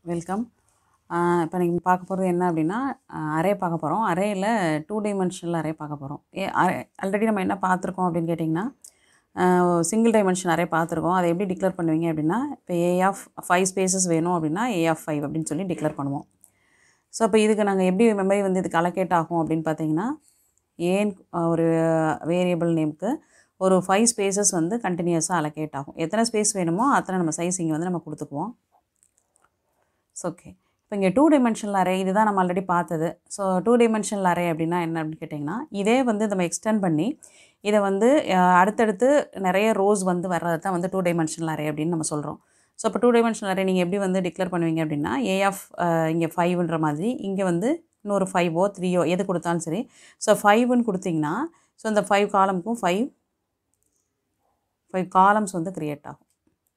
welcome இப்போ நீங்கள் பார்க்க போகிறது என்ன அப்படின்னா அரே பார்க்க போகிறோம் அரேயில் டூ டைமென்ஷனல் அரே பார்க்க போகிறோம் ஏ ஆல்ரெடி நம்ம என்ன பார்த்துருக்கோம் அப்படின்னு கேட்டிங்கன்னா சிங்கிள் டைமென்ஷன் அரே பார்த்துருக்கோம் அதை எப்படி டிக்ளேர் பண்ணுவீங்க அப்படின்னா இப்போ ஏ ஆஃப் ஃபைவ் ஸ்பேசஸ் வேணும் அப்படின்னா ஏ ஆஃப் ஃபைவ் அப்படின்னு சொல்லி டிக்ளேர் பண்ணுவோம் ஸோ அப்போ இதுக்கு நாங்கள் எப்படி மெமரி வந்து இதுக்கு அலோகேட் ஆகும் அப்படின்னு பார்த்தீங்கன்னா ஏன் ஒரு வேரியபிள் நேமுக்கு ஒரு ஃபைவ் ஸ்பேசஸ் வந்து கண்டினியூஸாக அலோகேட் ஆகும் எத்தனை ஸ்பேஸ் வேணுமோ அத்தனை நம்ம சைஸ் இங்கே வந்து நம்ம கொடுத்துக்குவோம் ஸோ ஓகே இப்போ இங்கே டூ டைமென்ஷனல் அரே இதுதான் நம்ம ஆல்ரெடி பார்த்தது ஸோ டூ டைமென்ஷனல் அரே அப்படின்னா என்ன அப்படின்னு கேட்டிங்கன்னா இதே வந்து நம்ம எக்ஸ்டெண்ட் பண்ணி இதை வந்து அஹ், அடுத்தடுத்து நிறைய ரோஸ் வந்து வர்றது தான் வந்து டூ டைமென்ஷனல் அரே அப்படின்னு நம்ம சொல்கிறோம் ஸோ இப்போ டூ டைமென்ஷனல் அரே நீங்கள் எப்படி வந்து டிக்ளேர் பண்ணுவீங்க அப்படின்னா ஏ ஆஃப் இங்கே ஃபைவ்ன்ற மாதிரி இங்கே வந்து இன்னொரு ஃபைவோ த்ரீயோ எது கொடுத்தாலும் சரி ஸோ ஃபைவ்னு கொடுத்தீங்கன்னா ஸோ இந்த ஃபைவ் காலமுக்கும் ஃபைவ் ஃபைவ் காலம்ஸ் வந்து க்ரியேட் ஆகும்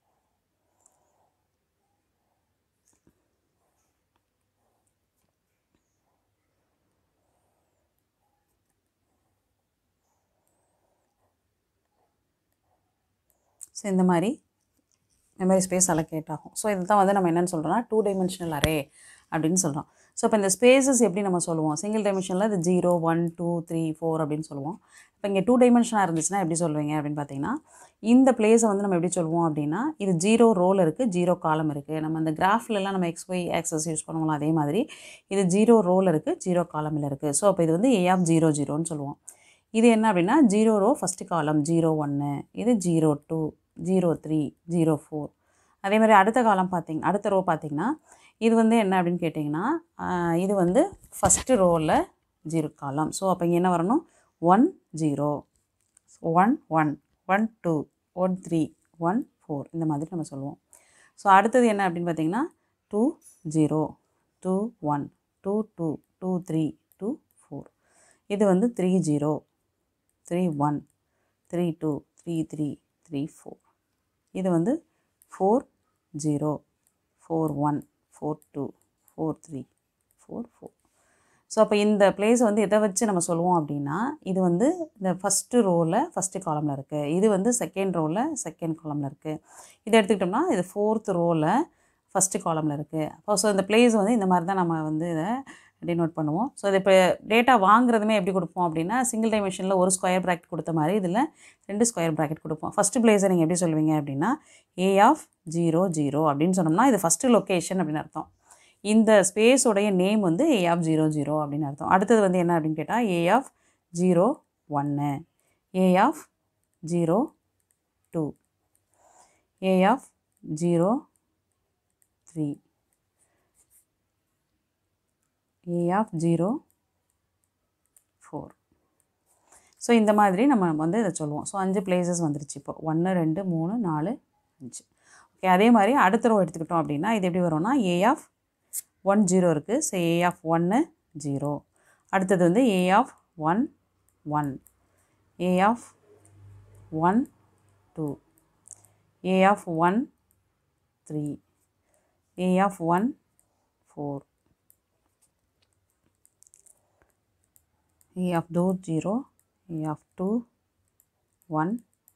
ஸோ இந்த மாதிரி மெமரி ஸ்பேஸ் அலோகேட் ஆகும் ஸோ இதுதான் வந்து நம்ம என்னென்னு சொல்கிறோம்னா டூ டைமென்ஷனல் அரே அப்படின்னு சொல்கிறோம் ஸோ இப்போ இந்த ஸ்பேசஸ் எப்படி நம்ம சொல்லுவோம் சிங்கிள் டைமென்ஷனில் இது zero one two three four அப்படின்னு சொல்லுவோம் இப்போ இங்கே டூ டைமென்ஷனாக இருந்துச்சுன்னா எப்படி சொல்லுவீங்க அப்படின்னு பார்த்தீங்கன்னா இந்த பிளேஸை வந்து நம்ம எப்படி சொல்லுவோம் அப்படின்னா இது ஜீரோ ரோல் இருக்குது ஜீரோ காலம் இருக்குது நம்ம அந்த கிராஃப்லலாம் நம்ம எக்ஸ் ஒய் ஆக்சஸ் யூஸ் பண்ணுவோம் அதே மாதிரி இது ஜீரோ ரோல் இருக்குது ஜீரோ காலமில் இருக்குது ஸோ அப்போ இது வந்து ஏ ஆஃப் ஜீரோ ஜீரோன்னு சொல்லுவோம் இது என்ன அப்படின்னா zero row first column zero ஒன்று இது zero two zero three zero four அதே மாதிரி அடுத்த காலம் பார்த்தீங்க அடுத்த ரோ பார்த்தீங்கன்னா இது வந்து என்ன அப்படின்னு கேட்டிங்கன்னா ஆஹ், இது வந்து ஃபஸ்ட்டு ரோவில் ஜீரோ காலம் ஸோ அப்போ இங்கே என்ன வரணும் one zero one one one two one three one four இந்த மாதிரி நம்ம சொல்லுவோம் ஸோ அடுத்தது என்ன அப்படின்னு பார்த்தீங்கன்னா two zero two one two two two three two four இது வந்து three zero three one three two three three three four இது வந்து four zero four one four two four three four four so அப்போ இந்த place வந்து எதை வச்சு நம்ம சொல்லுவோம் அப்படின்னா இது வந்து இந்த ஃபஸ்ட்டு ரோவில் ஃபஸ்ட்டு காலமில் இருக்குது இது வந்து செகண்ட் ரோவில் செகண்ட் காலமில் இருக்குது இதை எடுத்துக்கிட்டோம்னா இது ஃபோர்த் ரோவில் ஃபஸ்ட்டு காலமில் இருக்குது அப்போ ஸோ இந்த பிளேஸ் வந்து இந்த மாதிரி தான் நம்ம வந்து இதை டினோட் பண்ணுவோம் ஸோ இது இப்போ டேட்டா வாங்குறதுமே எப்படி கொடுப்போம் அப்படின்னா சிங்கிள் டைமென்ஷனில் ஒரு ஸ்கொயர் ப்ராக்கெட் கொடுத்த மாதிரி இதில் ரெண்டு ஸ்கொயர் ப்ராக்கெட் கொடுப்போம் ஃபஸ்ட்டு பிளேஸை நீங்கள் எப்படி சொல்லுவீங்க அப்படின்னா ஏ ஆஃப் ஜீரோ ஜீரோ அப்படின்னு சொன்னோம்னா இது ஃபஸ்ட்டு லொக்கேஷன் அப்படின்னு அர்த்தம் இந்த ஸ்பேஸோடைய நேம் வந்து ஏ ஆஃப் ஜீரோ ஜீரோ அப்படின்னு அர்த்தம் அடுத்தது வந்து என்ன அப்படின்னு கேட்டால் ஏ ஆஃப் ஜீரோ ஒன்று A of zero two A of zero three A of zero four so இந்த மாதிரி நம்ம வந்து இதை சொல்லுவோம் ஸோ அஞ்சு பிளேசஸ் வந்துருச்சு இப்போ ஒன்று ரெண்டு மூணு நாலு அஞ்சு ஓகே அதே மாதிரி அடுத்த ரோ எடுத்துக்கிட்டோம் அப்படின்னா இது எப்படி வரும்னா ஏ ஆஃப் ஒன் ஜீரோ இருக்குது ஸோ ஏ ஆஃப் ஒன்று ஜீரோ அடுத்தது வந்து A of one one A of one two A of one three A of one four A of 2 0 A of 2 1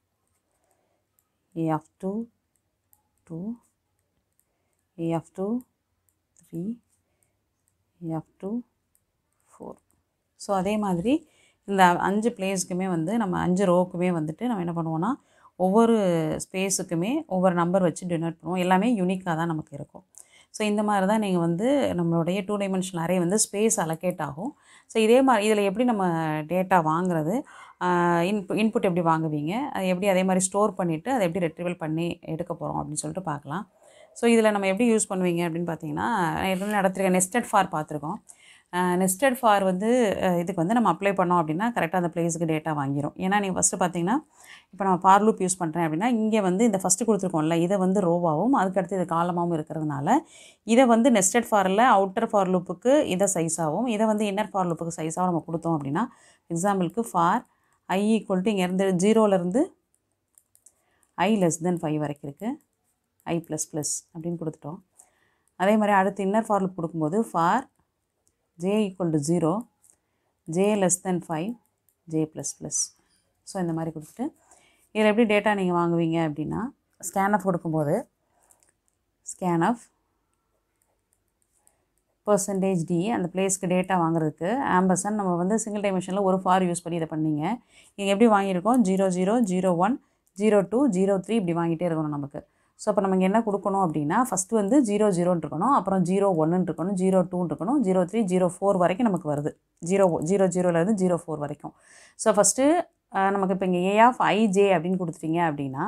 A of 2 2 A of 2 3 A of 2 4 so அதே மாதிரி இந்த அஞ்சு பிளேஸ்க்குமே வந்து நம்ம அஞ்சு ரோக்குமே வந்துட்டு நம்ம என்ன பண்ணுவோம்னா ஒவ்வொரு ஸ்பேஸுக்குமே ஒவ்வொரு நம்பர் வச்சு டினோட் பண்ணுவோம் எல்லாமே யூனிக்காக தான் நமக்கு இருக்கும் ஸோ இந்த மாதிரி தான் நீங்கள் வந்து நம்மளுடைய டூ டைமென்ஷனல் அரே வந்து ஸ்பேஸ் அலோகேட் ஆகும் ஸோ இதே மாதிரி இதில் எப்படி நம்ம டேட்டா வாங்குறது இன்பு இன்புட் எப்படி வாங்குவீங்க அது எப்படி அதே மாதிரி ஸ்டோர் பண்ணிவிட்டு அதை எப்படி ரெட்ரிவல் பண்ணி எடுக்க போகிறோம் அப்படின்னு சொல்லிட்டு பார்க்கலாம் ஸோ இதில் நம்ம எப்படி யூஸ் பண்ணுவீங்க அப்படின்னு பார்த்தீங்கன்னா ஏற்கனவே நடத்திருக்க நெஸ்டட் ஃபார் பார்த்துருக்கோம் நெஸ்டட் ஃபார் வந்து அஹ், இதுக்கு வந்து நம்ம அப்ளை பண்ணோம் அப்படின்னா கரெக்டாக அந்த பிளேஸுக்கு டேட்டா வாங்கிரும் ஏன்னா நீங்கள் ஃபஸ்ட்டு பார்த்தீங்கன்னா இப்போ நான் ஃபார் லூப் யூஸ் பண்ணுறேன் அப்படின்னா இங்கே வந்து இந்த ஃபஸ்ட்டு கொடுத்துருக்கோம்ல இதை வந்து ரோவாகவும் அதுக்கடுத்து இது காலமாகவும் இருக்கிறதுனால இதை வந்து நெஸ்டட் ஃபாரில் அவுட்டர் ஃபார் லூப்புக்கு இதை சைஸாகவும் இதை வந்து இன்னர் ஃபார் லூப்புக்கு சைஸாகவும் நம்ம கொடுத்தோம் அப்படின்னா எக்ஸாம்பிளுக்கு ஃபார் ஐ ஈக்குவல் டு இங்கேருந்து ஜீரோலேருந்து ஐ லெஸ் தென் ஃபைவ் வரைக்கும் இருக்குது ஐ ப்ளஸ் ப்ளஸ் அப்படின்னு கொடுத்துட்டோம் அதே மாதிரி அடுத்து இன்னர் ஃபார் லூப் கொடுக்கும்போது for J equal to zero J less than five J plus plus so இந்த மாதிரி கொடுத்துட்டு இதில் எப்படி டேட்டா நீங்கள் வாங்குவீங்க அப்படின்னா ஸ்கேன் ஆஃப் கொடுக்கும்போது ஸ்கேன் ஆஃப் பர்சன்டேஜ் டி அந்த பிளேஸ்க்கு டேட்டா வாங்குறதுக்கு ஆம்பர்சன் நம்ம வந்து சிங்கிள் டைமென்ஷனில் ஒரு ஃபார் யூஸ் பண்ணி இதை பண்ணீங்க இங்கே எப்படி வாங்கியிருக்கோம் zero zero zero one zero two zero three இப்படி வாங்கிட்டே இருக்கணும் நமக்கு ஸோ அப்போ நம்ம இங்கே என்ன கொடுக்கணும் அப்படின்னா ஃபஸ்ட்டு வந்து ஜீரோ ஜீரோன்னு இருக்கணும் அப்புறம் ஜீரோ ஒன்றுன்னு இருக்கணும் ஜீரோ டூன்னு இருக்கணும் ஜீரோ த்ரீ ஜீரோ ஃபோர் வரைக்கும் நமக்கு வருது ஜீரோ ஜீரோ ஜீரோலேருந்து ஜீரோ ஃபோர் வரைக்கும் ஸோ ஃபஸ்ட்டு நமக்கு இப்போ இங்கே ஏ ஆஃப் ஐஜே அப்படின்னு கொடுத்துட்டீங்க அப்படின்னா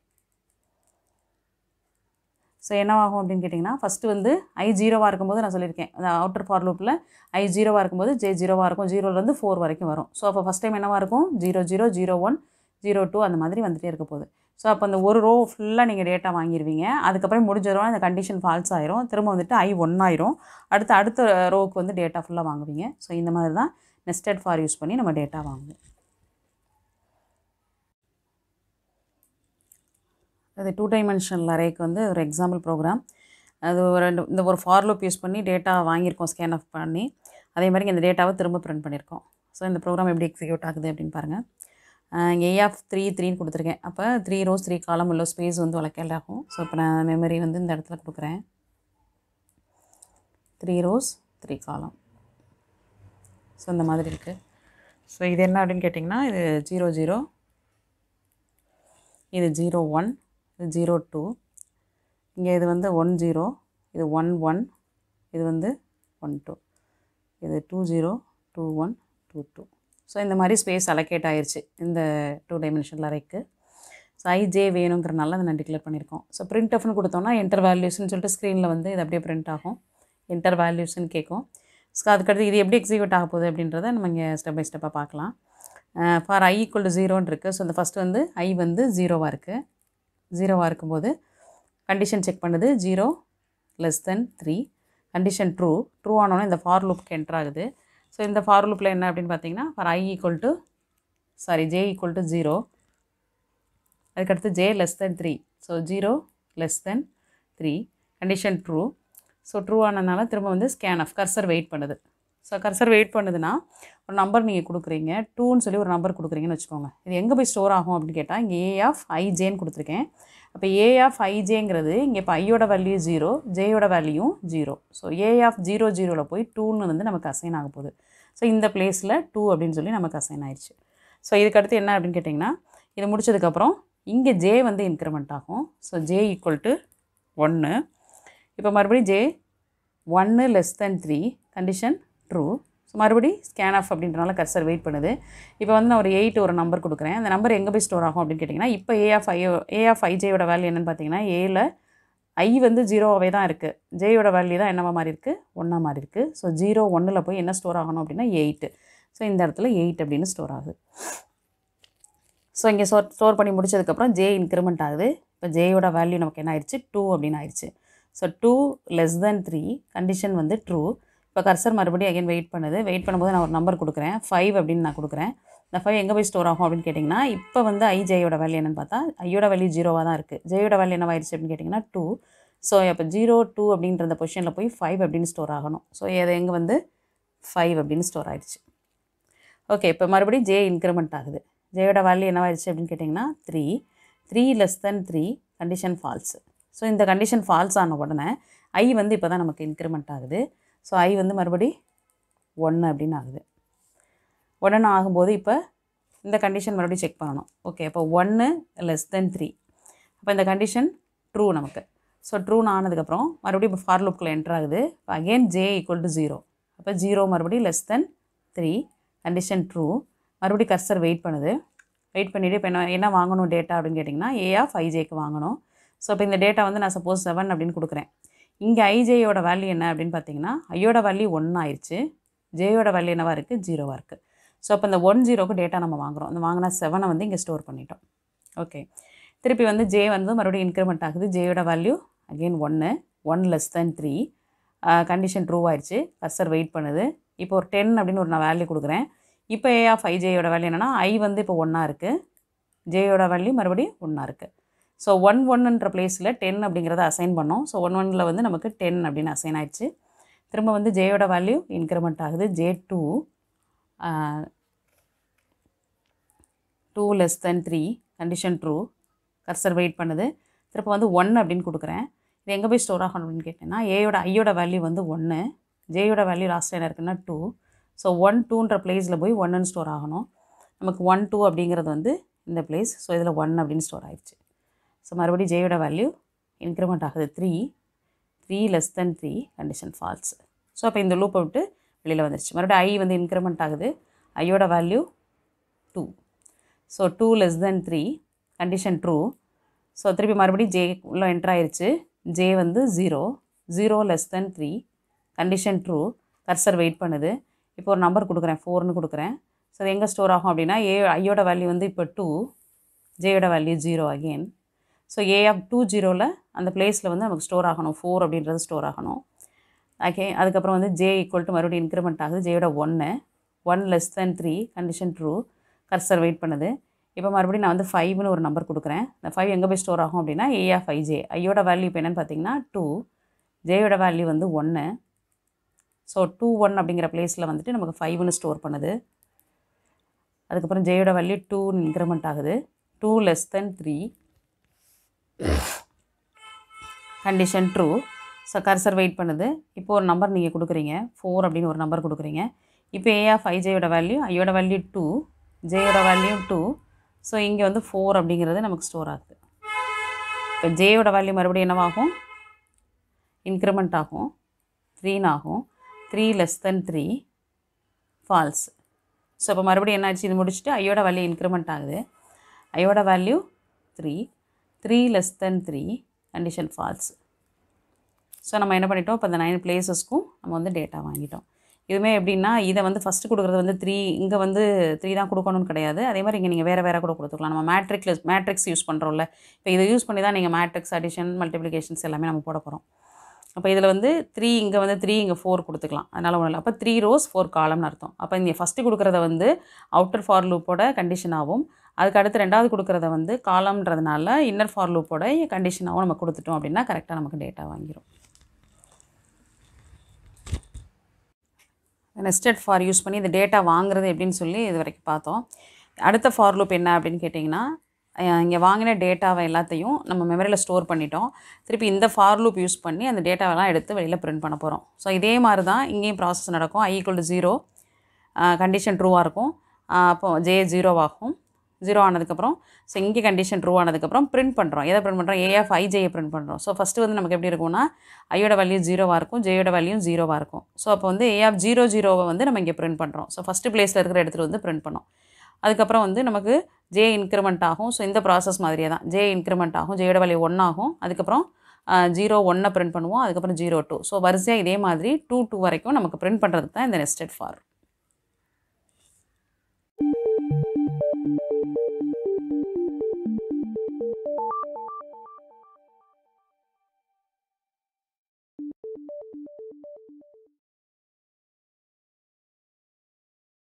ஸோ என்னவாகும் அப்படின்னு கேட்டிங்கன்னா ஃபஸ்ட்டு வந்து ஐ ஜீரோவாக இருக்கும்போது நான் சொல்லியிருக்கேன் அந்த அவுட்டர் ஃபார் லூப்பில் ஐ ஜீரோவாக இருக்கும்போது ஜே ஜீரோவாக இருக்கும் ஜீரோலேருந்து ஃபோர் வரைக்கும் வரும் ஸோ அப்போ ஃபஸ்ட் டைம் என்னவாக இருக்கும் zero zero zero one zero two அந்த மாதிரி வந்துகிட்டே இருக்க போகுது ஸோ அப்போ அந்த ஒரு ரோ ஃபுல்லாக நீங்கள் டேட்டா வாங்கிடுவீங்க அதுக்கப்புறம் முடிஞ்சிடும் அந்த கண்டிஷன் ஃபால்ஸ் ஆயிரும் திரும்ப வந்துட்டு ஐ ஒன் ஆயிரும் அடுத்து அடுத்த ரோவுக்கு வந்து டேட்டா ஃபுல்லாக வாங்குவீங்க ஸோ இந்த மாதிரி தான் நெஸ்டட் ஃபார் யூஸ் பண்ணி நம்ம டேட்டா வாங்குவோம் அது டூ டைமென்ஷனல் அரேக்கு வந்து ஒரு எக்ஸாம்பிள் ப்ரோக்ராம் அது ஒரு ரெண்டு இந்த ஒரு ஃபார் லூப் யூஸ் பண்ணி டேட்டா வாங்கியிருக்கோம் ஸ்கேன் ஆஃப் பண்ணி அதே மாதிரி இந்த டேட்டாவை திரும்ப பிரிண்ட் பண்ணியிருக்கோம் ஸோ இந்த ப்ரோக்ராம் எப்படி எக்ஸிக்யூட் ஆகுது அப்படின்னு பாருங்கள் இங்கே ஏ ஆஃப் த்ரீ த்ரீன்னு கொடுத்துருக்கேன் அப்போ த்ரீ ரோஸ் த்ரீ காலம் உள்ள ஸ்பேஸ் வந்து வளர்க்கல் ஆகும் ஸோ இப்போ நான் மெமரி வந்து இந்த இடத்துல கொடுக்குறேன் three rows three column so இந்த மாதிரி இருக்குது ஸோ இது என்ன அப்படின்னு கேட்டிங்கன்னா இது ஜீரோ ஜீரோ இது ஜீரோ ஒன் இது ஜீரோ டூ இங்கே இது வந்து ஒன் ஜீரோ இது ஒன் ஒன் இது வந்து ஒன் டூ இது two zero two one two two so இந்த மாதிரி ஸ்பேஸ் அலோகேட் ஆயிடுச்சு இந்த டூ டைமென்ஷனல் அறைக்கு ஸோ ஐஜே வேணுங்கிறனால அதை நான் டிக்ளேர் பண்ணியிருக்கோம் ஸோ பிரிண்ட் ஆஃப்னு கொடுத்தோம்னா என்டர் வேல்யூஸ்னு சொல்லிட்டு ஸ்க்ரீனில் வந்து இது அப்படியே பிரிண்ட் ஆகும் என்டர் வேல்யூஸ்னு கேட்கும் ஸோ அதுக்கடுத்து இது எப்படி எக்ஸிக்யூட் ஆக போகுது அப்படின்றத நம்ம இங்கே ஸ்டெப் பை ஸ்டெப்பாக பார்க்கலாம் ஃபார் ஐ ஈக்குவல் டு ஜீரோன்னு இருக்குது ஸோ இந்த ஃபஸ்ட்டு வந்து ஐ வந்து ஜீரோவாக இருக்குது ஜீரோவாக இருக்கும்போது கண்டிஷன் செக் பண்ணுது zero less than three condition true true ஆனோடனே இந்த ஃபார் லூப்க்கு என்டர் ஆகுது ஸோ இந்த ஃபார் லூப்பில் என்ன அப்படின்னு பார்த்தீங்கன்னா for I equal to sorry J equal to zero அதுக்கடுத்து J less than three so zero less than three condition true so true ஆனதுனால திரும்ப வந்து ஸ்கேன் ஆஃப் கர்சர் வெயிட் பண்ணுது ஸோ கர்சர் வெயிட் பண்ணுதுன்னா ஒரு நம்பர் நீங்கள் கொடுக்குறீங்க டூன்னு சொல்லி ஒரு நம்பர் கொடுக்குறீங்கன்னு வச்சுக்கோங்க இது எங்கே போய் ஸ்டோர் ஆகும் அப்படின்னு கேட்டால் இங்கே ஏ ஆஃப் ஐஜேன்னு கொடுத்துருக்கேன் அப்போ ஏ ஆஃப் ஐஜேங்கிறது இங்கே இப்போ ஐயோட வேல்யூ ஜீரோ ஜேயோட value zero so A of zero ஜீரோவில் போய் டூன்னு வந்து நமக்கு அசைன் ஆக போகுது ஸோ இந்த பிளேஸில் டூ அப்படின்னு சொல்லி நமக்கு அசைன் ஆயிடுச்சு ஸோ இதுக்கடுத்து என்ன அப்படின்னு கேட்டிங்கன்னா இது முடிச்சதுக்கப்புறம் இங்கே ஜே வந்து இன்க்ரிமெண்ட் ஆகும் ஸோ ஜே ஈக்குவல் டு ஒன்று இப்போ மறுபடியும் ஜே ஒன்று less than three condition true so மறுபடி ஸ்கேன் ஆஃப் அப்படின்றனால கர்சர் வெயிட் பண்ணுது இப்போ வந்து நான் ஒரு எயிட் ஒரு நம்பர் கொடுக்குறேன் அந்த நம்பர் எங்கே போய் ஸ்டோர் ஆகும் அப்படின்னு கேட்டிங்கன்னா இப்போ A of I A of ஐஜேயோட வேல்யூ என்னென்னு பார்த்தீங்கன்னா ஏல ஐ வந்து ஜீரோவாகவே தான் இருக்குது ஜேயோட வேல்யூ தான் என்னவா மாதிரி இருக்குது ஒன்றா மாதிரி இருக்குது ஸோ ஜீரோ ஒன்றில் போய் என்ன ஸ்டோர் ஆகணும் அப்படின்னா எயிட்டு ஸோ இந்த இடத்துல எயிட் அப்படின்னு ஸ்டோர் ஆகுது ஸோ இங்கே ஸ்டோர் ஸ்டோர் பண்ணி முடிச்சதுக்கப்புறம் ஜே இன்க்ரிமெண்ட் ஆகுது இப்போ ஜேயோட வேல்யூ நமக்கு என்ன ஆயிடுச்சு டூ அப்படின்னு ஆயிடுச்சு so two less than three condition வந்து ட்ரூ இப்போ கர்சர் மறுபடியும் அகைன் வெயிட் பண்ணுது வெயிட் பண்ணும்போது நான் ஒரு நம்பர் கொடுக்குறேன் ஃபைவ் அப்படின்னு நான் கொடுக்குறேன் இந்த ஃபைவ் எங்கே போய் ஸ்டோர் ஆகும் அப்படின்னு கேட்டிங்கன்னா இப்போ வந்து ஐ ஜேயோட வேல்யூ என்னென்னு பார்த்தா ஐயோட வேல்யூ ஜீரோவாக தான் இருக்குது ஜேயோட வேல்யூ என்னவாயிருச்சு அப்படின்னு கேட்டிங்கன்னா டூ ஸோ இப்போ ஜீரோ டூ அப்படின்ற அந்த பொசிஷனில் போய் ஃபைவ் அப்படின்னு ஸ்டோர் ஆகணும் ஸோ அது எங்கே வந்து ஃபைவ் அப்படின்னு ஸ்டோர் ஆயிடுச்சு ஓகே இப்போ மறுபடியும் ஜே இன்க்ரிமெண்ட் ஆகுது ஜேயோட வேல்யூ என்னவாயிருச்சு அப்படின்னு கேட்டிங்கன்னா three three less than three condition false so இந்த கண்டிஷன் ஃபால்ஸ் ஆன உடனே ஐ வந்து இப்போ தான் நமக்கு இன்க்ரிமெண்ட் ஆகுது ஸோ ஐ வந்து மறுபடி ஒன்று அப்படின்னு ஆகுது உடனே ஆகும்போது இப்போ இந்த கண்டிஷன் மறுபடியும் செக் பண்ணணும் ஓகே அப்போ ஒன்று லெஸ் தென் த்ரீ அப்போ இந்த கண்டிஷன் ட்ரூ நமக்கு ஸோ ட்ரூன்னு ஆனதுக்கப்புறம் மறுபடியும் இப்போ ஃபார் லுக்கில் என்டர் ஆகுது இப்போ again J equal to zero அப்போ ஜீரோ மறுபடியும் less than three condition true மறுபடியும் கர்சர் வெயிட் பண்ணுது வெயிட் பண்ணிவிட்டு இப்போ என்ன என்ன வாங்கணும் டேட்டா அப்படின்னு கேட்டிங்கன்னா ஏ ஆஃப் ஐஜேக்கு வாங்கணும் ஸோ இப்போ இந்த டேட்டா வந்து நான் சப்போஸ் செவன் அப்படின்னு கொடுக்குறேன் இங்கே ஐஜேயோட வேல்யூ என்ன அப்படின்னு பார்த்தீங்கன்னா ஐயோட வேல்யூ ஒன்று ஆயிடுச்சு ஜேயோட வேல்யூ என்னவாக இருக்குது ஜீரோவாக இருக்குது ஸோ அப்போ இந்த ஒன் ஜீரோக்கு டேட்டா நம்ம வாங்குகிறோம் அந்த வாங்கினா செவனை வந்து இங்கே ஸ்டோர் பண்ணிட்டோம் ஓகே திருப்பி வந்து ஜே வந்து மறுபடியும் இன்க்ரிமெண்ட் ஆகுது ஜேயோட வேல்யூ அகெயின் ஒன்று one less than three condition true ஆயிடுச்சு கர்சர் வெயிட் பண்ணுது இப்போ ஒரு டென் அப்படின்னு ஒரு நான் வேல்யூ கொடுக்குறேன் இப்போ ஏ ஆஃப் ஐ ஜேயோட வேல்யூ என்னென்னா ஐ வந்து இப்போ ஒன்றா இருக்குது ஜேயோட வேல்யூ மறுபடியும் ஒன்றா இருக்குது ஸோ ஒன் ஒன்னுன்ற பிளேஸில் டென் அப்படிங்கிறத அசைன் பண்ணோம் ஸோ ஒன் ஒனில் வந்து நமக்கு டென் அப்படின்னு அசைன் ஆயிடுச்சு திரும்ப வந்து ஜேயோட வேல்யூ இன்க்ரிமெண்ட் ஆகுது J two two less than three condition true cursor wait பண்ணுது திரும்ப வந்து ஒன் அப்படின்னு கொடுக்குறேன் இது எங்கே போய் ஸ்டோர் ஆகணும் அப்படின்னு கேட்டேன்னா ஏயோட ஐயோட வேல்யூ வந்து ஒன்று ஜேயோட வேல்யூ லாஸ்ட் என்ன இருக்குன்னா டூ ஸோ ஒன் டூன்ற பிளேஸில் போய் ஒன்னு ஸ்டோர் ஆகணும் நமக்கு ஒன் டூ அப்படிங்கிறது வந்து இந்த பிளேஸ் ஸோ இதில் ஒன் அப்படின்னு ஸ்டோர் ஆயிடுச்சு ஸோ மறுபடியும் ஜேயோட வேல்யூ இன்க்ரிமெண்ட் ஆகுது three three less than three condition false so அப்போ இந்த லூப்பை விட்டு வெளியில் வந்துருச்சு மறுபடியும் ஐ வந்து இன்க்ரிமெண்ட் ஆகுது ஐயோட value two so two less than three condition true so திருப்பி மறுபடியும் ஜே உள்ள என்ட்ரு ஆயிருச்சு ஜே வந்து zero zero less than three condition true cursor wait பண்ணுது இப்போ ஒரு நம்பர் கொடுக்குறேன் ஃபோர்னு கொடுக்குறேன் ஸோ அது எங்கே ஸ்டோர் ஆகும் அப்படின்னா ஏ ஐயோட வேல்யூ வந்து இப்போ டூ ஜேயோட value zero again so A of two ஜீரோவில் அந்த பிளேஸில் வந்து நமக்கு ஸ்டோர் ஆகணும் ஃபோர் அப்படின்றது ஸ்டோர் ஆகணும் ஓகே அதுக்கப்புறம் வந்து ஜே ஈக்குவல் டு மறுபடியும் இன்க்ரிமெண்ட் ஆகுது ஜேயோட ஒன்று one less than three condition true cursor wait பண்ணுது இப்போ மறுபடியும் நான் வந்து ஃபைவ்னு ஒரு நம்பர் கொடுக்குறேன் இந்த ஃபைவ் எங்கே போய் ஸ்டோர் ஆகும் அப்படின்னா ஏ ஆஃப் ஐ ஜே ஐயோட வேல்யூ இப்போ என்னென்னு பார்த்தீங்கன்னா டூ ஜேயோட வேல்யூ வந்து ஒன்று ஸோ டூ ஒன் அப்படிங்கிற பிளேஸில் வந்துட்டு நமக்கு ஃபைவ்னு ஸ்டோர் பண்ணுது அதுக்கப்புறம் ஜேயோட வேல்யூ டூன்னு இன்க்ரிமெண்ட் ஆகுது two less than three condition true so cursor wait பண்ணுது இப்போ ஒரு நம்பர் நீங்கள் கொடுக்குறீங்க ஃபோர் அப்படின்னு ஒரு நம்பர் கொடுக்குறீங்க இப்போ ஏ ஆஃப் ஐ ஜேயோட வேல்யூ ஐயோட வேல்யூ டூ ஜேயோட வேல்யூ டூ ஸோ இங்கே வந்து ஃபோர் அப்படிங்கிறது நமக்கு ஸ்டோர் ஆகுது இப்போ ஜேயோட வேல்யூ மறுபடியும் என்னவாகும் இன்க்ரிமெண்ட் ஆகும் த்ரீன்னு ஆகும் three less than three false so இப்போ மறுபடியும் என்ன ஆச்சு இது முடிச்சுட்டு ஐயோட வேல்யூ இன்க்ரிமெண்ட் ஆகுது ஐயோட value three three less than three condition false so நம்ம என்ன பண்ணிட்டோம் இப்போ இந்த நைன் பிளேசஸ்க்கும் நம்ம வந்து டேட்டா வாங்கிட்டோம் இதுவுமே எப்படின்னா இதை வந்து ஃபஸ்ட்டு கொடுக்குறது வந்து த்ரீ இங்கே வந்து த்ரீ தான் கொடுக்கணும்னு கிடையாது அதே மாதிரி இங்கே நீங்கள் வேறு வேறு கூட கொடுத்துக்கலாம் நம்ம மேட்ரிக்ஸ் மேட்ரிக்ஸ் யூஸ் பண்ணுறோம்ல இப்போ இதை யூஸ் பண்ணி தான் நீங்கள் மேட்ரிக்ஸ் அடிஷன் மல்டிப்ளிகேஷன்ஸ் எல்லாமே நம்ம போட போகிறோம் அப்போ இதில் வந்து த்ரீ இங்கே வந்து த்ரீ இங்கே ஃபோர் கொடுத்துக்கலாம் அதனால் ஒன்றும் இல்லை அப்போ த்ரீ ரோஸ் ஃபோர் காலம்னு அர்த்தம் அப்போ இங்கே ஃபஸ்ட்டு கொடுக்குறத வந்து அவுட்டர் ஃபார் லூப்போட கண்டிஷனாகவும் அதுக்கு அடுத்து ரெண்டாவது கொடுக்குறத வந்து காலம்ன்றதுனால இன்னர் ஃபார் லூப்போட கண்டிஷனாகவும் நம்ம கொடுத்துட்டோம் அப்படின்னா கரெக்டாக நமக்கு டேட்டா வாங்கிடும் நெஸ்டட் ஃபார் யூஸ் பண்ணி இந்த டேட்டா வாங்குறது எப்படின்னு சொல்லி இது வரைக்கும் பார்த்தோம் அடுத்த ஃபார் லூப் என்ன அப்படின்னு கேட்டிங்கன்னா இங்கே வாங்கின டேட்டாவை எல்லாத்தையும் நம்ம மெமரியில் ஸ்டோர் பண்ணிட்டோம் திருப்பி இந்த ஃபார் லூப் யூஸ் பண்ணி அந்த டேட்டாவெல்லாம் எடுத்து வெளியில் பிரிண்ட் பண்ண போகிறோம் ஸோ இதே மாதிரி தான் இங்கேயும் ப்ராசஸ் நடக்கும் i equal to zero condition ட்ரூவாக இருக்கும் அப்போ ஜே ஜீரோவாகும் ஜீரோ ஆனதுக்கப்புறம் ஸோ இங்கே கண்டிஷன் ட்ரூ ஆனதுக்கப்புறம் பிரிண்ட் பண்ணுறோம் எதை பிரிண்ட் பண்ணுறோம் ஏ ஆஃப் ஐ ஜேயை பிரிண்ட் பண்ணுறோம் ஸோ ஃபஸ்ட்டு வந்து நமக்கு எப்படி இருக்கும்னா ஐயோட வேல்யூ ஜீரோவாக இருக்கும் ஜேயோட வேல்யூ ஜீரோவாக இருக்கும் ஸோ அப்போ வந்து ஏ ஆஃப் ஜீரோ ஜீரோவை வந்து நம்ம இங்கே பிரிண்ட் பண்ணுறோம் ஸோ ஃபஸ்ட்டு பிளேஸில் இருக்கிற இடத்துல வந்து பிரிண்ட் பண்ணோம் அதுக்கப்புறம் வந்து நமக்கு ஜே இன்க்ரிமெண்ட் ஆகும் ஸோ இந்த ப்ராசஸ் மாதிரியே தான் ஜே இன்க்ரிமெண்ட் ஆகும் ஜேயோட வேல்யூ ஒன் ஆகும் அதுக்கப்புறம் ஜீரோ ஒன்னை பிரிண்ட் பண்ணுவோம் அதுக்கப்புறம் ஜீரோ டூ ஸோ வரிசையாக இதே மாதிரி டூ டூ வரைக்கும் நமக்கு பிரிண்ட் பண்ணுறதுக்கு தான் இந்த நெஸ்டட் ஃபார்